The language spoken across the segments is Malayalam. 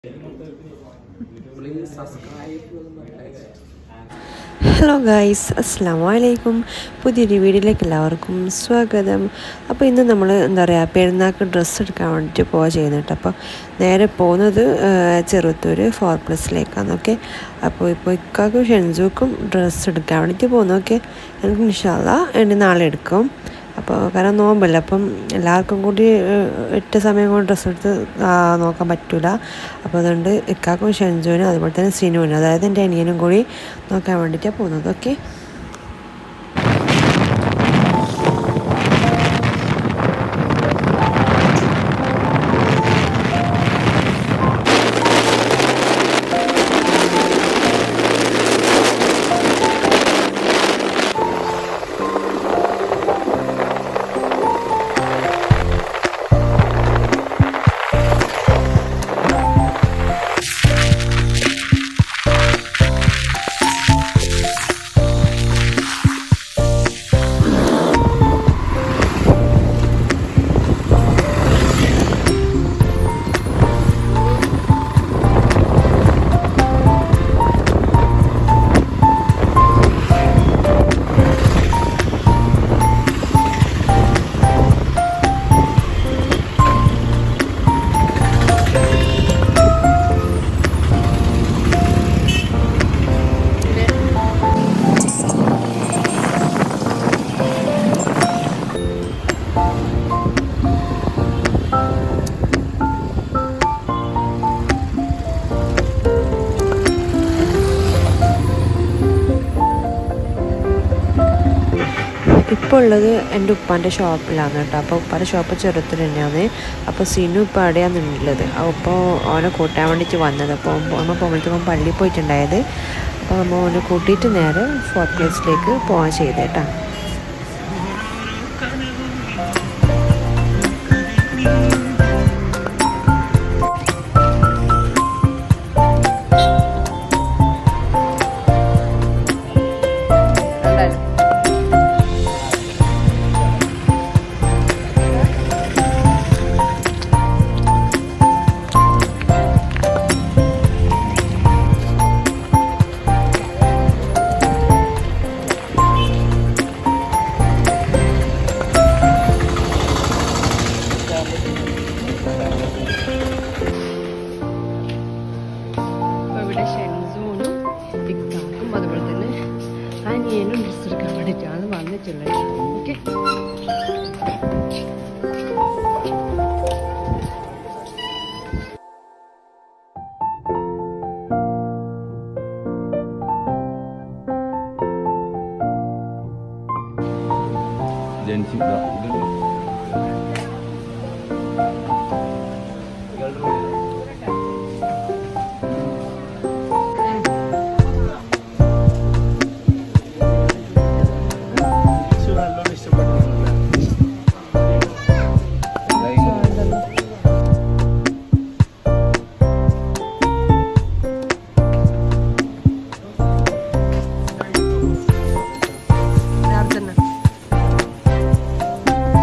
Please subscribe to my page. Hello guys അസ്സാം വലൈക്കും പുതിയൊരു വീഡിയോയിലേക്ക് എല്ലാവർക്കും സ്വാഗതം അപ്പോൾ ഇന്ന് നമ്മൾ എന്താ പറയുക പെരുന്നാൾക്ക് ഡ്രസ്സ് എടുക്കാൻ വേണ്ടിയിട്ട് പോവുക ചെയ്യുന്നുണ്ട് അപ്പോൾ നേരെ പോകുന്നത് ചെറുത്തൂർ ഫോർ പ്ലസിലേക്കാണ് ഓക്കെ അപ്പോൾ ഇപ്പോൾ ഇക്കാക്കും ഷെൻസുക്കും ഡ്രസ്സ് എടുക്കാൻ വേണ്ടിയിട്ട് പോകുന്നു ഓക്കെ എനിക്ക് ഇൻഷാല്ല എന്നെ നാളെ എടുക്കും അപ്പോൾ കാരണം നോമ്പല്ല അപ്പം എല്ലാവർക്കും കൂടി ഏഹ്, ഒറ്റ സമയം കൊണ്ട് ഡ്രസ്സ് എടുത്ത് ആ, നോക്കാൻ പറ്റില്ല അപ്പോൾ അതുകൊണ്ട് ഇക്കാക്കും ഷെൻജുവിനും അതുപോലെ തന്നെ സിനുവിനും അതായത് എൻ്റെ അനിയനും കൂടി നോക്കാൻ വേണ്ടിയിട്ടാണ് പോകുന്നത് ഓക്കെ ഇപ്പോൾ ഉള്ളത് എൻ്റെ ഉപ്പാൻ്റെ ഷോപ്പിലാണ് കേട്ടോ അപ്പോൾ ഉപ്പാൻ്റെ ഷോപ്പ് ചെറുത്തിൽ തന്നെയാണ് അപ്പോൾ സിനു ഇപ്പോൾ അവിടെയാണ് ഉള്ളത് അപ്പോൾ അവനെ കൂട്ടാൻ വേണ്ടിയിട്ട് വന്നത് അപ്പോൾ നമ്മൾ പോകുമ്പോഴത്തേക്കും പള്ളിയിൽ പോയിട്ടുണ്ടായത് അപ്പോൾ നമ്മൾ അവനെ കൂട്ടിയിട്ട് നേരെ ഫോർത്ത് പ്ലേസിലേക്ക് പോകാൻ ചെയ്തേട്ടാ അപ്പോൾ ഇവിടെ ഷെൻസൂനും ഇക്കാക്കും അതുപോലെ തന്നെ അനിയനും ഡ്രസ്സ് എടുക്കാൻ വേണ്ടിയിട്ടാണ് വന്നിട്ടുള്ളത് ഓക്കെ ജനിച്ചു ഇതാ, ഇതുണ്ടോ? പ്രാർത്ഥന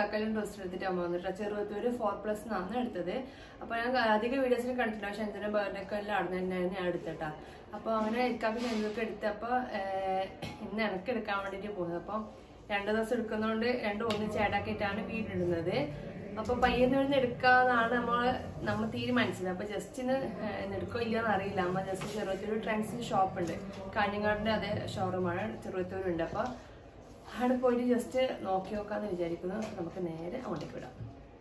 ഇക്കാക്കെല്ലാം ഡ്രസ്സ് എടുത്തിട്ട് അമ്മ വന്നിട്ട് ചെറുപത്തൂര് ഫോർ പ്ലസ് എന്നാണ് എടുത്തത് അപ്പൊ ഞാൻ അധികം വീഡിയോസിൽ കണ്ടിട്ടില്ല പക്ഷെ എന്തിനും ബർത്ത്ഡേ ഒക്കെ എല്ലാം അവിടെ തന്നെയാണ് ഞാൻ എടുത്തിട്ടാ അപ്പൊ അങ്ങനെ ഇക്കാക്ക് എന്തൊക്കെ എടുത്തപ്പോ ഏഹ്, ഇന്ന് എനിക്ക് എടുക്കാൻ വേണ്ടിട്ട് പോകുന്നത് അപ്പം രണ്ടു ദിവസം എടുക്കുന്നതുകൊണ്ട് രണ്ടും ഒന്നിച്ച് ആഡാക്കിയിട്ടാണ് വീടിടുന്നത് അപ്പൊ പയ്യന്ന് വീടിന് എടുക്കാന്നാണ് നമ്മൾ നമ്മൾ തീരുമാനിച്ചത് അപ്പൊ ജസ്റ്റ് ഇന്ന് ഇന്ന് എടുക്കോ ഇല്ലയെന്ന് അറിയില്ല അമ്മ ജസ്റ്റ് ചെറുപത്തൂർ ട്രെൻഡ്സിന് ഷോപ്പ് ഉണ്ട് കാഞ്ഞങ്ങാടിന്റെ അതേ ഷോറൂമാണ് ചെറുപത്തൂരുണ്ട് അപ്പൊ അവിടെ പോയിട്ട് ജസ്റ്റ് നോക്കി നോക്കാന്ന് വിചാരിക്കുന്നു അപ്പൊ നമുക്ക് നേരെ അങ്ങോട്ടേക്ക് വിടാം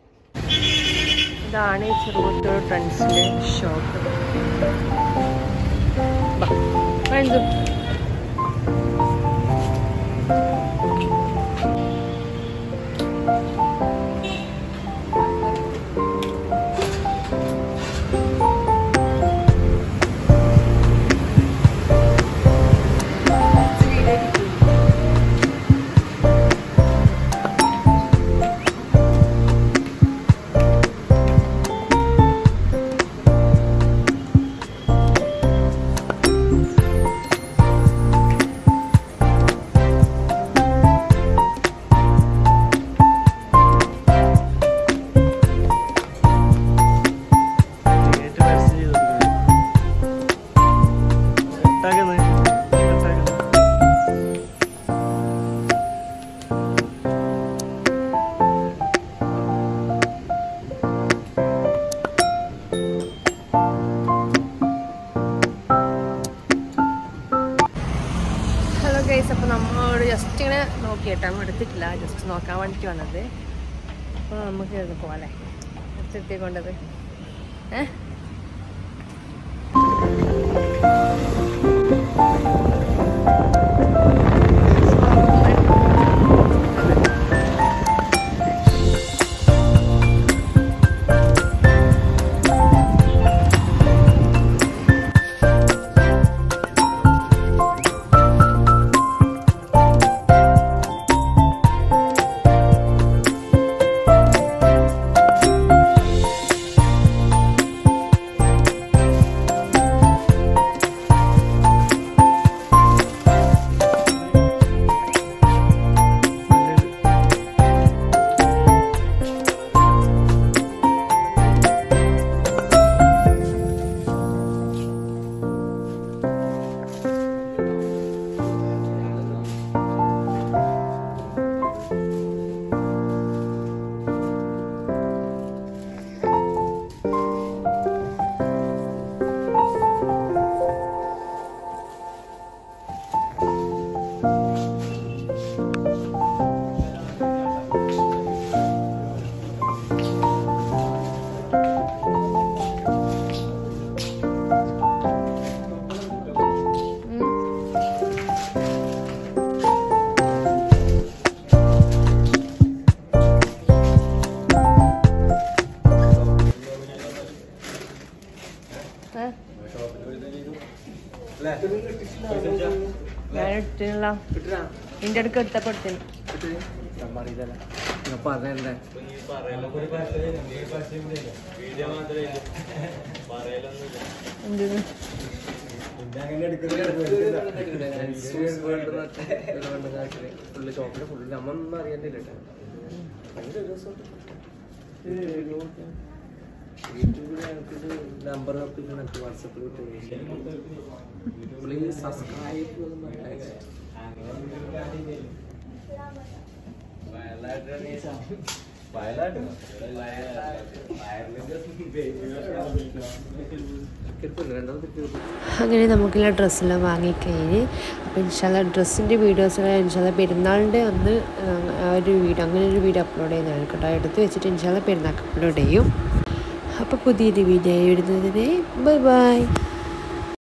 ഇതാണ് ഈ ചെറുപത്തൂർ ട്രെൻഡ്സിന്റെ ഷോപ്പ് എന്തു ഹലോ ഗൈസ് അപ്പോൾ നമ്മളോട് ജസ്റ്റ് ഇങ്ങനെ നോക്കിയിട്ട് നമ്മൾ എടുത്തിട്ടില്ല ജസ്റ്റ് നോക്കാൻ വേണ്ടിയിട്ട് വന്നത് അപ്പോൾ നമുക്ക് ഇത് പോലെ എടുത്തെത്തി കൊണ്ടത് ഏ ഏ? ഞാൻ എടുത്തില്ല കിട്ടില്ല നിന്റെ അടുക്ക് എടുത്തപ്പോ എടുത്തിന് കിട്ടില്ല ഞാൻ പറയില്ല ഞാൻ പറഞ്ഞേ എന്തിന് ഫുള്ള് ചോക്ലേറ്റ് ഫുള്ള് നമ്മ ഒന്നും അറിയണ്ടില്ല കേട്ടോ ഭയങ്കര രസം യൂട്യൂബിൽ എനിക്കിത് നമ്പർ ഒക്കെ എനിക്ക് വാട്സപ്പിൽ വിട്ടു പ്ലീസ് സബ്സ്ക്രൈബ് രണ്ടാമത്തെ അങ്ങനെ നമുക്കുള്ള ഡ്രസ്സെല്ലാം വാങ്ങിക്കഴിഞ്ഞ് അപ്പോൾ ഇൻഷാല്ല ഡ്രസ്സിൻ്റെ വീഡിയോസെല്ലാം ഇൻഷാല്ല പെരുന്നാളിൻ്റെ അന്ന് ആ ഒരു വീഡിയോ അങ്ങനെ ഒരു വീഡിയോ അപ്ലോഡ് ചെയ്യുന്നതാണ് കേട്ടോ എടുത്ത് വെച്ചിട്ട് ഇൻഷാല്ല പെരുന്നാൾക്ക് അപ്ലോഡ് ചെയ്യും അപ്പോൾ പുതിയൊരു വീഡിയോ വരുന്നതിനെ ബൈ ബൈ